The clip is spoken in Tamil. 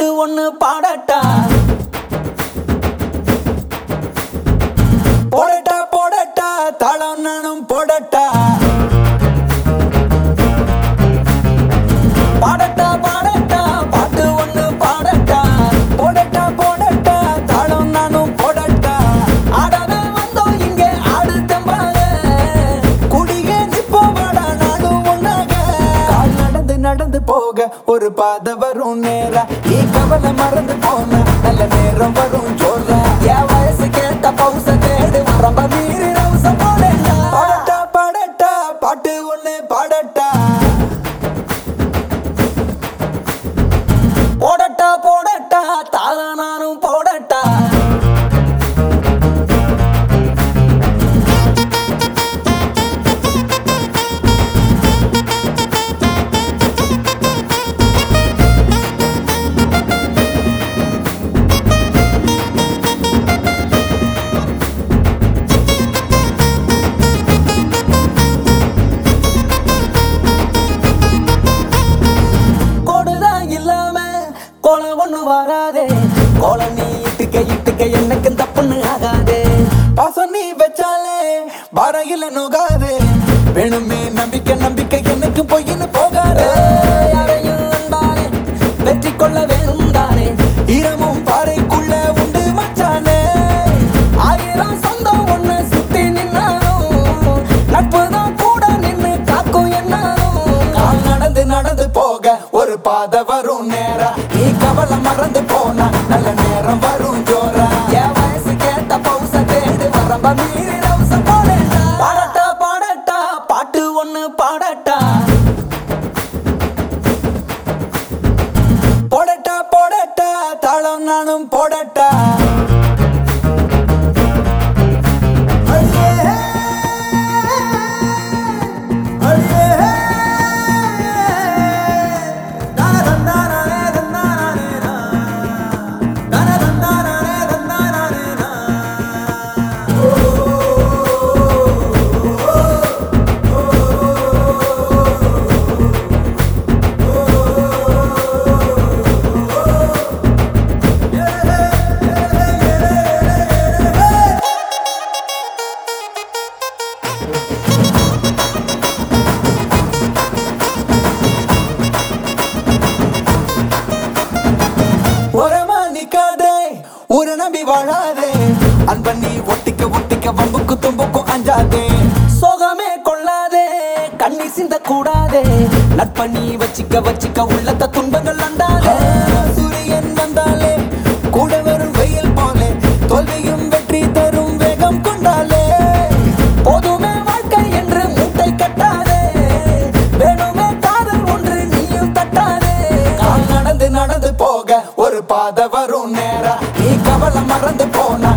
பாட்டு ஒண்ணு பாடட்டா போடட்டா போடட்டா தாளம் நானும் போடட்டா பாடட்டா பாடட்டா பாட்டு ஒண்ணு பாடட்டா போடட்டா போடட்டா தாளம் நானும் போடட்டா ஆடவே வந்தோம் இங்க ஆடு தெம்பாக குடியே நிப்போவாடா நானும் ஒன்னாக கால் நடந்து நடந்து போக ஒரு பாதை வரும் நேரா நீ கவலை மறந்து போன நல்ல நேரம் வரும் சொல்ல என் வயசு கேட்ட பவுச தேடு ரொம்ப மீறி ரவுச போடட்டா பாடட்டா பாடட்டா பாட்டு ஒண்ணு பாடட்டா போடட்டா போடட்டா தாள நானும் போடட்டா கோடுதான் இல்லாம கோல ஒண்ணு வராதே கோல நீ இட்டுக்க இட்டுக்க எனக்கு தப்புன்னு ஆகாதே பாசம் நீ வச்சாலே வரையில நோகாதே வேணுமே நம்பிக்கை நம்பிக்கை எனக்கு பொய்ன்னு போகாதே யாரையும் அன்பாலே வெற்றி கொள்ள வேணும் தானே ஈரமும் பாறைக்குள்ள உண்டு மச்சானே ஆயிரம் சொந்தம் ஒண்ணு சுத்தி நின்னாலும் நட்பு தான் கூட நின்னு காக்கும் என்னாலும் கால் நடந்து நடந்து போக ஒரு பாதை வரும் நேரா நீ கவலை மறந்து போனா நல்ல நேரம் வரும் ஜோரா என் வயசு கேட்ட பவுச தேடு வரம்ப மீறி ரவுச போடட்டா பாடட்டா பாடட்டா பாட்டு ஒண்ணு பாடட்டா போடட்டா போடட்டா தாளம் நானும் போடட்டா அடியே அடியே தனதந்தானே தந்தானே தனதந்தானே தந்தானே ஓரமா நிக்காதே ஒரு நம்பி வாழாதே அன்ப நீ ஒட்டிக்க ஒட்டிக்க வம்புக்கு தும்புக்கும் அஞ்சாதே சோகமே கொள்ளாதே கண்ணி சிந்த கூடாதே நட்ப நீ வச்சிக்க வச்சிக்க உள்ளத்த துன்பங்கள் அண்டாதே சூரியன் வந்தாலே கூட வரும் வெயில் போலே தோல்வியும் வெற்றி தரும் வேகம் கொண்டாலே போதுமே வாழ்க்கை என்று மூட்டை கட்டாதே வேணுமே காதல் ஒன்று நீயும் தட்டாதே கால் நடந்து நடந்து போக ஒரு பாதை வரும் நேரா நீ கவலை மறந்து போனா